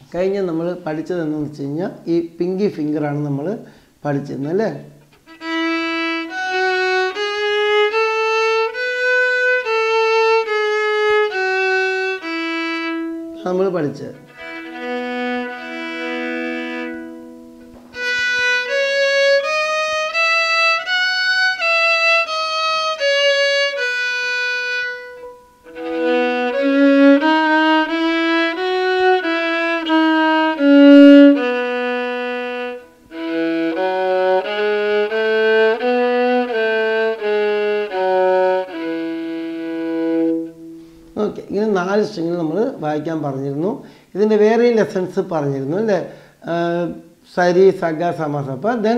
കഴിഞ്ഞ നമ്മൾ പഠിച്ചത് എന്താണെന്ന് വെച്ച് കഴിഞ്ഞാൽ ഈ പിങ്കി ഫിംഗറാണ് നമ്മൾ പഠിച്ചിരുന്നത് അല്ലേ നമ്മൾ പഠിച്ചത് ഓക്കെ ഇങ്ങനെ നാല് സ്ട്രിങ്ങിൽ നമ്മൾ വായിക്കാൻ പറഞ്ഞിരുന്നു ഇതിൻ്റെ വേറെ ലെസൺസ് പറഞ്ഞിരുന്നു അല്ലേ ആഹ് സരി സഗ സമസപ്പ ദെൻ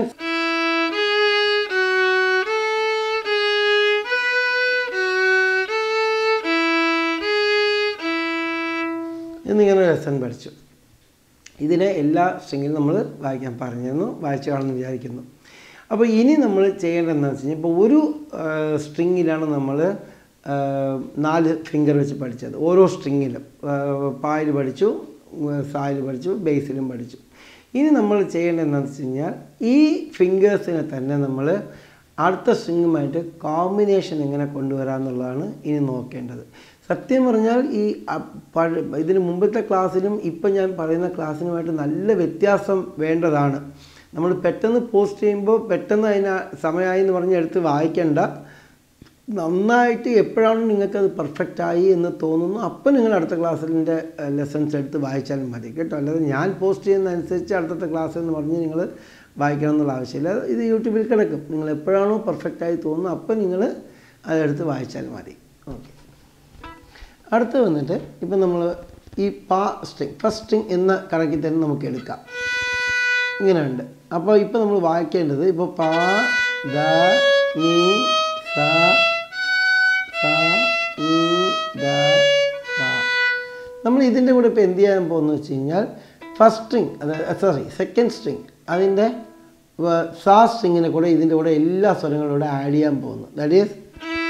എന്നിങ്ങനെ ലെസൺ പഠിച്ചു ഇതിനെ എല്ലാ സ്ട്രിങ്ങിലും നമ്മൾ വായിക്കാൻ പറഞ്ഞിരുന്നു വായിച്ചു കാണുമെന്ന് വിചാരിക്കുന്നു അപ്പോൾ ഇനി നമ്മൾ ചെയ്യേണ്ടത് എന്താണെന്ന് വെച്ച് കഴിഞ്ഞാൽ ഇപ്പോൾ ഒരു സ്ട്രിങ്ങിലാണ് നമ്മൾ നാല് ഫിംഗർ വെച്ച് പഠിച്ചത് ഓരോ സ്ട്രിങ്ങിലും പായിൽ പഠിച്ചു സായിൽ പഠിച്ചു ബേസിലും പഠിച്ചു ഇനി നമ്മൾ ചെയ്യേണ്ടത് എന്താണെന്ന് വെച്ച് കഴിഞ്ഞാൽ ഈ ഫിംഗേഴ്സിനെ തന്നെ നമ്മൾ അടുത്ത സ്ട്രിങ്ങുമായിട്ട് കോമ്പിനേഷൻ എങ്ങനെ കൊണ്ടുവരാമെന്നുള്ളതാണ് ഇനി നോക്കേണ്ടത് സത്യം പറഞ്ഞാൽ ഈ അ- പഴ- ഇതിന് മുമ്പത്തെ ക്ലാസ്സിലും ഇപ്പം ഞാൻ പറയുന്ന ക്ലാസ്സിനുമായിട്ട് നല്ല വ്യത്യാസം വേണ്ടതാണ് നമ്മൾ പെട്ടെന്ന് പോസ്റ്റ് ചെയ്യുമ്പോൾ പെട്ടെന്ന് അതിന് സമയമായി എന്ന് പറഞ്ഞ് എടുത്ത് വായിക്കേണ്ട നന്നായിട്ട് എപ്പോഴാണ് നിങ്ങൾക്കത് പെർഫെക്റ്റ് ആയി എന്ന് തോന്നുന്നു അപ്പം നിങ്ങൾ അടുത്ത ക്ലാസ്സിൻ്റെ ലെസൺസ് എടുത്ത് വായിച്ചാലും മതി കേട്ടോ അല്ലാതെ ഞാൻ പോസ്റ്റ് ചെയ്യുന്നതനുസരിച്ച് അടുത്ത ക്ലാസ് എന്ന് പറഞ്ഞ് നിങ്ങൾ വായിക്കണം എന്നുള്ള ആവശ്യമില്ല ഇത് യൂട്യൂബിൽ കിടക്കും നിങ്ങൾ എപ്പോഴാണോ പെർഫെക്റ്റ് ആയി തോന്നുന്നു അപ്പം നിങ്ങൾ അതെടുത്ത് വായിച്ചാൽ മതി ഓക്കെ അടുത്ത് വന്നിട്ട് ഇപ്പം നമ്മൾ ഈ പാ സ്ട്രിങ് ഫസ്റ്റ് സ്ട്രിങ് എന്ന കണക്കിൽ തന്നെ നമുക്ക് എടുക്കാം ഇങ്ങനെയുണ്ട് അപ്പോൾ ഇപ്പോൾ നമ്മൾ വായിക്കേണ്ടത് ഇപ്പോൾ പാ ദ നീ സ സ നീ ദ പ നമ്മൾ ഇതിൻ്റെ കൂടെ ഇപ്പോൾ എന്ത് ചെയ്യാൻ പോകുന്നത് വെച്ച് കഴിഞ്ഞാൽ ഫസ്റ്റ് സ്ട്രിങ് അതായത് സോറി സെക്കൻഡ് സ്ട്രിങ് അതിൻ്റെ സാ സ്ട്രിങ്ങിനെ കൂടെ ഇതിൻ്റെ കൂടെ എല്ലാ സ്വരങ്ങളും കൂടെ ആഡ് ചെയ്യാൻ പോകുന്നു ദാറ്റ് ഈസ്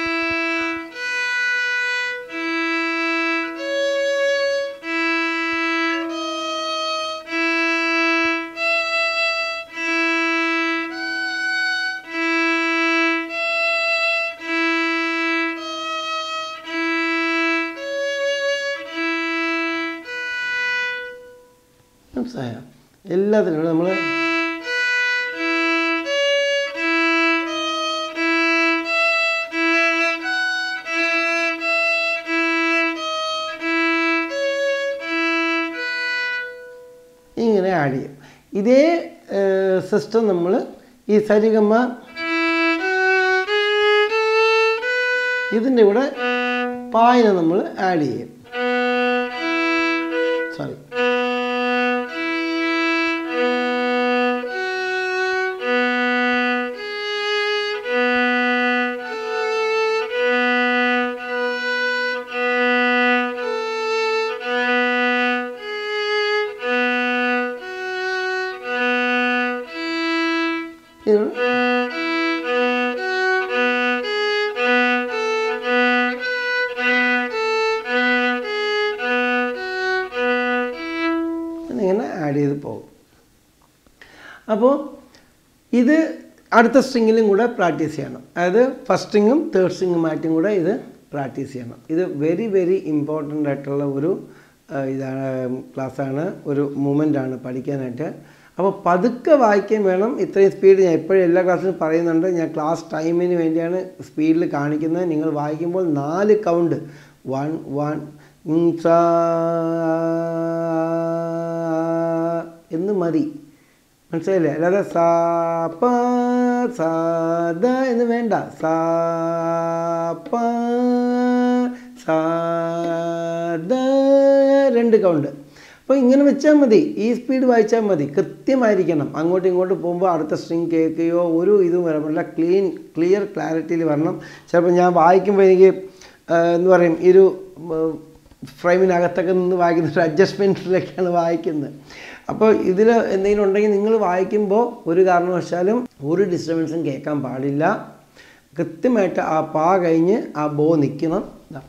മനസ്സിലായോ എല്ലാത്തിനും കൂടെ നമ്മൾ ഇങ്ങനെ ആഡ് ചെയ്യും ഇതേ സിസ്റ്റം നമ്മൾ ഈ സരിഗമ ഇതിൻ്റെ കൂടെ പായന നമ്മൾ ആഡ് ചെയ്യും സോറി ഇതിനോട് ഇങ്ങനെ ആഡ് ചെയ്ത് പോകും അപ്പോൾ ഇത് അടുത്ത സ്ട്രിങ്ങിലും കൂടെ പ്രാക്ടീസ് ചെയ്യണം അതായത് ഫസ്റ്റ് സ്ട്രിങ്ങും തേർഡ് സ്ട്രിങ്ങുമായിട്ടും കൂടെ ഇത് പ്രാക്ടീസ് ചെയ്യണം ഇത് വെരി വെരി ഇമ്പോർട്ടൻ്റ് ആയിട്ടുള്ള ഒരു ആ, ഇതാണ് ക്ലാസ്സാണ് ഒരു മൂമെൻ്റ് ആണ് പഠിക്കാനായിട്ട് അപ്പോൾ പതുക്കെ വായിക്കാൻ വേണം ഇത്രയും സ്പീഡ് ഞാൻ എപ്പോഴും എല്ലാ ക്ലാസ്സിലും പറയുന്നുണ്ട് ഞാൻ ക്ലാസ് ടൈമിന് വേണ്ടിയാണ് സ്പീഡിൽ കാണിക്കുന്നത് നിങ്ങൾ വായിക്കുമ്പോൾ നാല് കൗണ്ട് വൺ വൺ എന്ന് മതി മനസ്സിലായില്ലേ അല്ലാതെ സാ പ സാ ദ എന്ന് വേണ്ട സാ പ സാ ദ രണ്ട് കൗണ്ട് അപ്പോൾ ഇങ്ങനെ വെച്ചാൽ മതി ഈ സ്പീഡ് വായിച്ചാൽ മതി കൃത്യമായിരിക്കണം അങ്ങോട്ടും ഇങ്ങോട്ടും പോകുമ്പോൾ അടുത്ത സ്ട്രിങ് കേൾക്കുകയോ ഒരു ഇതും വരാൻ പാടില്ല ക്ലീൻ ക്ലിയർ ക്ലാരിറ്റിയിൽ വരണം ചിലപ്പോൾ ഞാൻ വായിക്കുമ്പോൾ എനിക്ക് ആ, എന്ന് പറയും ഈ ഒരു ഫ്രെയിമിനകത്തൊക്കെ നിന്ന് വായിക്കുന്ന ഒരു അഡ്ജസ്റ്റ്മെൻറ്റിലൊക്കെയാണ് വായിക്കുന്നത് അപ്പോൾ ഇതിൽ എന്തെങ്കിലും ഉണ്ടെങ്കിൽ നിങ്ങൾ വായിക്കുമ്പോൾ ഒരു കാരണവശാലും ഒരു ഡിസ്റ്റർബൻസും കേൾക്കാൻ പാടില്ല കൃത്യമായിട്ട് ആ പാ കഴിഞ്ഞ് ആ ബോ നിൽക്കണം ദാ.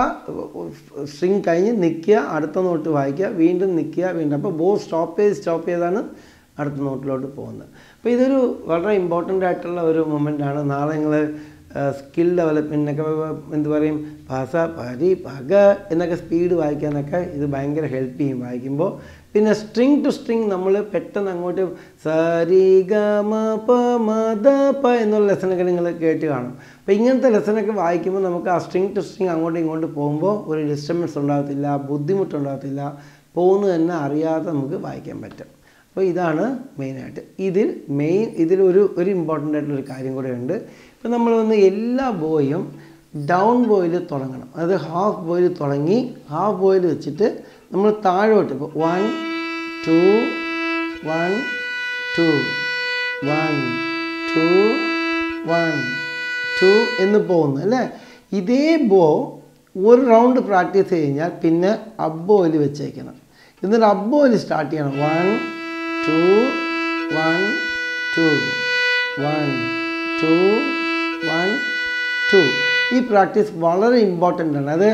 സ്ട്രിങ് കഴിഞ്ഞ് നിൽക്കുക അടുത്ത നോട്ട് വായിക്കുക വീണ്ടും നിൽക്കുക വീണ്ടും അപ്പോൾ ബോ സ്റ്റോപ്പ് ചെയ്ത് സ്റ്റോപ്പ് ചെയ്താണ് അടുത്ത നോട്ടിലോട്ട് പോകുന്നത് അപ്പോൾ ഇതൊരു വളരെ ഇമ്പോർട്ടൻ്റ് ആയിട്ടുള്ള ഒരു മൊമെൻ്റാണ് നാളെ നിങ്ങൾ സ്കിൽ ഡെവലപ്മെൻറ്റിനൊക്കെ എന്ത് പറയും ഭാഷ പരി പക എന്നൊക്കെ സ്പീഡ് വായിക്കാനൊക്കെ ഇത് ഭയങ്കര ഹെൽപ്പ് ചെയ്യും വായിക്കുമ്പോൾ പിന്നെ സ്ട്രിങ് ടു സ്ട്രിങ് നമ്മൾ പെട്ടെന്ന് അങ്ങോട്ട് സരി ഗ മ പ മ ദ പ എന്നുള്ള ലെസനൊക്കെ നിങ്ങൾ കേട്ട് കാണും അപ്പോൾ ഇങ്ങനത്തെ ലെസനൊക്കെ വായിക്കുമ്പോൾ നമുക്ക് ആ സ്ട്രിങ് ടു സ്ട്രിങ് അങ്ങോട്ടും ഇങ്ങോട്ടും പോകുമ്പോൾ ഒരു ഡിസ്റ്റർബൻസ് ഉണ്ടാകത്തില്ല ബുദ്ധിമുട്ടുണ്ടാകത്തില്ല പോകുന്നത് തന്നെ അറിയാതെ നമുക്ക് വായിക്കാൻ പറ്റും അപ്പോൾ ഇതാണ് മെയിനായിട്ട് ഇതിൽ മെയിൻ ഇതിലൊരു ഒരു ഇമ്പോർട്ടൻ്റ് ആയിട്ടുള്ളൊരു കാര്യം കൂടെ ഉണ്ട് ഇപ്പം നമ്മൾ വന്ന് എല്ലാ ബോയും ഡൗൺ ബോയിൽ തുടങ്ങണം അതായത് ഹാഫ് ബോയിൽ തുടങ്ങി ഹാഫ് ബോയിൽ വെച്ചിട്ട് നമ്മൾ താഴോട്ട് ഇപ്പോൾ one two one two one two one two എന്ന് പോകുന്നു അല്ലേ ഇതേ ബോ ഒരു റൗണ്ട് പ്രാക്ടീസ് കഴിഞ്ഞാൽ പിന്നെ അബ്ബോയിൽ വെച്ചേക്കണം എന്നിട്ട് അബ്ബോയിൽ സ്റ്റാർട്ട് ചെയ്യണം one two one two one two one two ഈ പ്രാക്ടീസ് വളരെ ഇമ്പോർട്ടൻ്റ് ആണ് അത്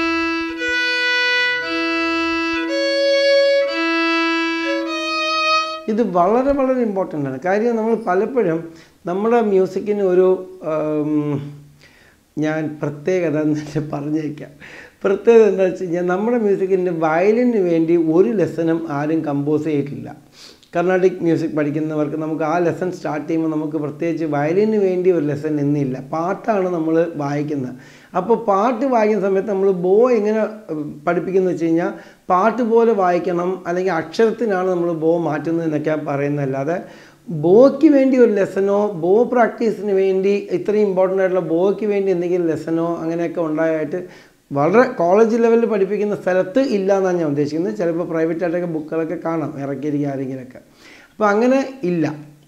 ഇത് വളരെ വളരെ ഇമ്പോർട്ടൻ്റ് ആണ് കാര്യം നമ്മൾ പലപ്പോഴും നമ്മുടെ മ്യൂസിക്കിന് ഒരു ആം, ഞാൻ പ്രത്യേകത എന്നിട്ട് പറഞ്ഞേക്കാം പ്രത്യേകത എന്താ വെച്ച് കഴിഞ്ഞാൽ നമ്മുടെ മ്യൂസിക്കിൻ്റെ വയലിന് വേണ്ടി ഒരു ലെസനും ആരും കമ്പോസ് ചെയ്തിട്ടില്ല കർണാട്ടിക് മ്യൂസിക് പഠിക്കുന്നവർക്ക് നമുക്ക് ആ ലെസൺ സ്റ്റാർട്ട് ചെയ്യുമ്പോൾ നമുക്ക് പ്രത്യേകിച്ച് വയലിന് വേണ്ടി ഒരു ലെസൺ എന്നില്ല പാട്ടാണ് നമ്മൾ വായിക്കുന്നത് അപ്പോൾ പാട്ട് വായിക്കുന്ന സമയത്ത് നമ്മൾ ബോ എങ്ങനെ ഉം, പഠിപ്പിക്കുന്നത് വെച്ച് കഴിഞ്ഞാൽ പാട്ട് പോലെ വായിക്കണം അല്ലെങ്കിൽ അക്ഷരത്തിനാണ് നമ്മൾ ബോ മാറ്റുന്നത് എന്നൊക്കെ പറയുന്നതല്ലാതെ ബോയ്ക്ക് വേണ്ടി ഒരു ലെസനോ ബോ പ്രാക്ടീസിന് വേണ്ടി ഇത്രയും ഇമ്പോർട്ടൻ്റ് ആയിട്ടുള്ള ബോയ്ക്ക് വേണ്ടി എന്തെങ്കിലും ലെസനോ അങ്ങനെയൊക്കെ ഉണ്ടായിട്ട് വളരെ കോളേജ് ലെവലിൽ പഠിപ്പിക്കുന്ന സ്ഥലത്ത് ഇല്ല എന്നാണ് ഞാൻ ഉദ്ദേശിക്കുന്നത് ചിലപ്പോൾ പ്രൈവറ്റ് ആയിട്ടൊക്കെ ബുക്കുകളൊക്കെ കാണാം ഇറക്കിയിരിക്കുക ആരെങ്കിലുമൊക്കെ അപ്പോൾ അങ്ങനെ ഇല്ല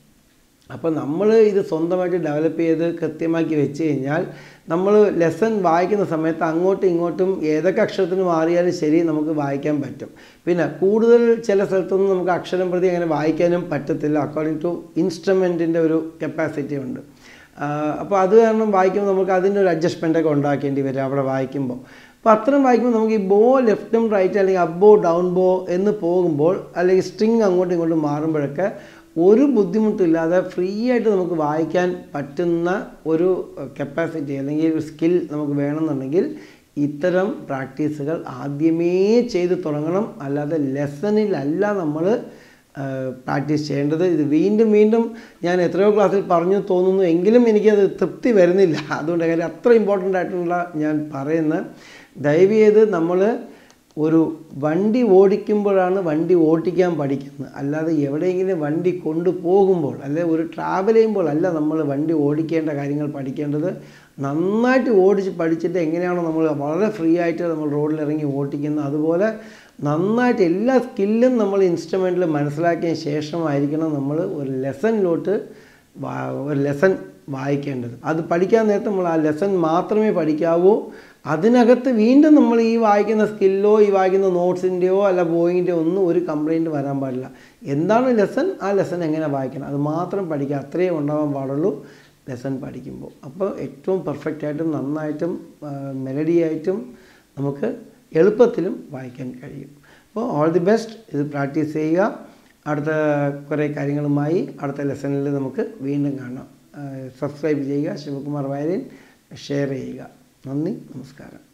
അപ്പോൾ നമ്മൾ ഇത് സ്വന്തമായിട്ട് ഡെവലപ്പ് ചെയ്ത് കൃത്യമാക്കി വെച്ച് കഴിഞ്ഞാൽ നമ്മൾ ലെസൺ വായിക്കുന്ന സമയത്ത് അങ്ങോട്ടും ഇങ്ങോട്ടും ഏതൊക്കെ അക്ഷരത്തിന് മാറിയാലും ശരി നമുക്ക് വായിക്കാൻ പറ്റും പിന്നെ കൂടുതൽ ചില സ്ഥലത്തൊന്നും നമുക്ക് അക്ഷരം പ്രതി അങ്ങനെ വായിക്കാനും പറ്റത്തില്ല അക്കോർഡിംഗ് ടു ഇൻസ്ട്രുമെൻറ്റിൻ്റെ ഒരു കപ്പാസിറ്റി ഉണ്ട് അപ്പോൾ അത് കാരണം വായിക്കുമ്പോൾ നമുക്ക് അതിൻ്റെ ഒരു adjustment ഒക്കെ ഉണ്ടാക്കേണ്ടി വരും അവിടെ വായിക്കുമ്പോൾ അപ്പോൾ അത്രയും വായിക്കുമ്പോൾ നമുക്ക് ഈ ബോ ലെഫ്റ്റും റൈറ്റ് അല്ലെങ്കിൽ അപ്പ് ബോ ഡൗൺ ബോ എന്ന് പോകുമ്പോൾ അല്ലെങ്കിൽ സ്ട്രിങ് അങ്ങോട്ടും ഇങ്ങോട്ടും മാറുമ്പോഴൊക്കെ ഒരു ബുദ്ധിമുട്ടില്ലാതെ ഫ്രീ ആയിട്ട് നമുക്ക് വായിക്കാൻ പറ്റുന്ന ഒരു കപ്പാസിറ്റി അല്ലെങ്കിൽ ഒരു സ്കിൽ നമുക്ക് വേണമെന്നുണ്ടെങ്കിൽ ഇത്തരം പ്രാക്ടീസുകൾ ആദ്യമേ ചെയ്ത് തുടങ്ങണം അല്ലാതെ ലെസണിലല്ല നമ്മൾ പ്രാക്ടീസ് ചെയ്യേണ്ടത് ഇത് വീണ്ടും വീണ്ടും ഞാൻ എത്രയോ ക്ലാസ്സിൽ പറഞ്ഞു തോന്നുന്നു എങ്കിലും എനിക്കത് തൃപ്തി വരുന്നില്ല അതുകൊണ്ട് കാര്യം അത്ര ഇമ്പോർട്ടൻ്റ് ആയിട്ടുള്ള ഞാൻ പറയുന്നത് ദയവ് ചെയ്ത് നമ്മൾ ഒരു വണ്ടി ഓടിക്കുമ്പോഴാണ് വണ്ടി ഓടിക്കാൻ പഠിക്കുന്നത് അല്ലാതെ എവിടെയെങ്കിലും വണ്ടി കൊണ്ടുപോകുമ്പോൾ അല്ലെ ഒരു ട്രാവൽ ചെയ്യുമ്പോൾ അല്ല നമ്മൾ വണ്ടി ഓടിക്കേണ്ട കാര്യങ്ങൾ പഠിക്കേണ്ടത് നന്നായിട്ട് ഓടിച്ച് പഠിച്ചിട്ട് എങ്ങനെയാണോ നമ്മൾ വളരെ ഫ്രീ ആയിട്ട് നമ്മൾ റോഡിൽ ഇറങ്ങി ഓടിക്കുന്നത് അതുപോലെ നന്നായിട്ട് എല്ലാ സ്കില്ലും നമ്മൾ ഇൻസ്ട്രുമെൻറ്റിൽ മനസ്സിലാക്കിയ ശേഷമായിരിക്കണം നമ്മൾ ഒരു ലെസണിലോട്ട് ഒരു ലെസൺ വായിക്കേണ്ടത് അത് പഠിക്കാൻ നേരത്തെ നമ്മൾ ആ ലെസൺ മാത്രമേ പഠിക്കാവൂ അതിനകത്ത് വീണ്ടും നമ്മൾ ഈ വായിക്കുന്ന സ്കില്ലോ ഈ വായിക്കുന്ന നോട്ട്സിൻ്റെയോ അല്ല ബോയിങ്ങിൻ്റെയോ ഒന്നും ഒരു കംപ്ലൈൻറ്റ് വരാൻ പാടില്ല എന്താണ് ലെസൺ ആ ലെസൺ എങ്ങനെ വായിക്കണം അത് മാത്രം പഠിക്കുക അത്രയേ ഉണ്ടാവാൻ പാടുള്ളൂ ലെസൺ പഠിക്കുമ്പോൾ അപ്പോൾ ഏറ്റവും പെർഫെക്റ്റ് ആയിട്ടും നന്നായിട്ടും മെലഡി ആയിട്ടും നമുക്ക് എളുപ്പത്തിലും വായിക്കാൻ കഴിയും അപ്പോൾ ഓൾ ദി ബെസ്റ്റ് ഇത് പ്രാക്ടീസ് ചെയ്യുക അടുത്ത കുറേ കാര്യങ്ങളുമായി അടുത്ത ലെസണിൽ നമുക്ക് വീണ്ടും കാണാം സബ്സ്ക്രൈബ് ചെയ്യുക ശിവകുമാർ വയലിൻ ഷെയർ ചെയ്യുക നന്ദി നമസ്കാരം